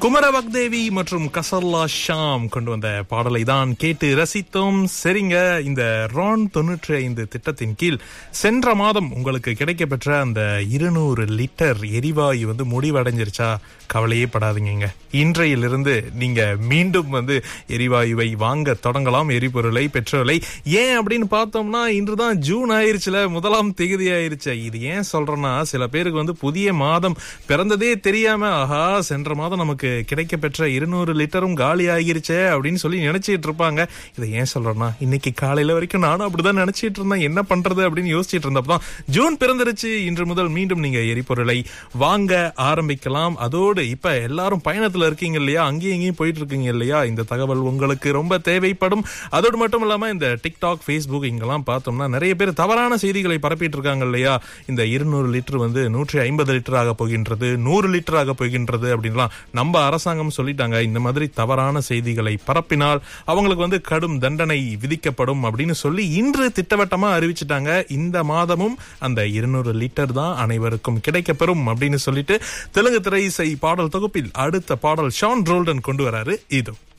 குமர வக்தேவி மற்றும் கசல்லா ஷாம் கொண்டு வந்த பாடலை தான் கேட்டு ரசித்தோம் சரிங்க இந்த ரான் தொன்னூற்றி ஐந்து திட்டத்தின் கீழ் சென்ற மாதம் உங்களுக்கு கிடைக்கப்பெற்ற அந்த இருநூறு லிட்டர் எரிவாயு வந்து முடிவடைஞ்சிருச்சா கவலையே படாதீங்க இன்றையிலிருந்து நீங்க மீண்டும் வந்து எரிவாயுவை வாங்க தொடங்கலாம் எரிபொருளை பெட்ரோலை ஏன் அப்படின்னு பார்த்தோம்னா இன்றுதான் ஜூன் ஆயிருச்சுல முதலாம் தேதி ஆயிருச்சு இது ஏன் சொல்றேன்னா சில பேருக்கு வந்து புதிய மாதம் பிறந்ததே தெரியாம ஆஹா சென்ற மாதம் நமக்கு கிடைக்க பெற்ற இருநூறு லிட்டரும் காலி ஆகிருச்சே அப்படின்னு சொல்லி நினைச்சிட்டு இருப்பாங்க இதை ஏன் சொல்றேன்னா இன்னைக்கு காலையில வரைக்கும் நானும் அப்படிதான் நினைச்சிட்டு இருந்தேன் என்ன பண்றது அப்படின்னு யோசிச்சிட்டு இருந்தப்பதான் ஜூன் பிறந்துருச்சு இன்று முதல் மீண்டும் நீங்க எரிபொருளை வாங்க ஆரம்பிக்கலாம் அதோடு இப்ப எல்லாரும் பயணத்துல இருக்கீங்க இல்லையா அங்கேயும் இங்கேயும் போயிட்டு இருக்கீங்க இல்லையா இந்த தகவல் உங்களுக்கு ரொம்ப தேவைப்படும் அதோடு மட்டும் இல்லாம இந்த டிக்டாக் ஃபேஸ்புக் இங்கெல்லாம் பார்த்தோம்னா நிறைய பேர் தவறான செய்திகளை பரப்பிட்டு இருக்காங்க இல்லையா இந்த இருநூறு லிட்டர் வந்து நூற்றி ஐம்பது லிட்டர் ஆக போகின்றது நூறு லிட்டர் ஆக போகின்றது அப்படின்லாம் நம்ம அரசாங்கம் சொல்லிட்டாங்க இந்த மாதிரி தவறான செய்திகளை பரப்பினால் அவங்களுக்கு வந்து கடும் தண்டனை விதிக்கப்படும் அப்படின்னு சொல்லி இன்று திட்டவட்டமா அறிவிச்சிட்டாங்க இந்த மாதமும் அந்த இருநூறு லிட்டர் தான் அனைவருக்கும் கிடைக்கப்பெறும் அப்படின்னு சொல்லிட்டு தெலுங்கு திரை இசை பாடல் தொகுப்பில் அடுத்த பாடல் ஷான் ரோல்டன் கொண்டு வராரு இது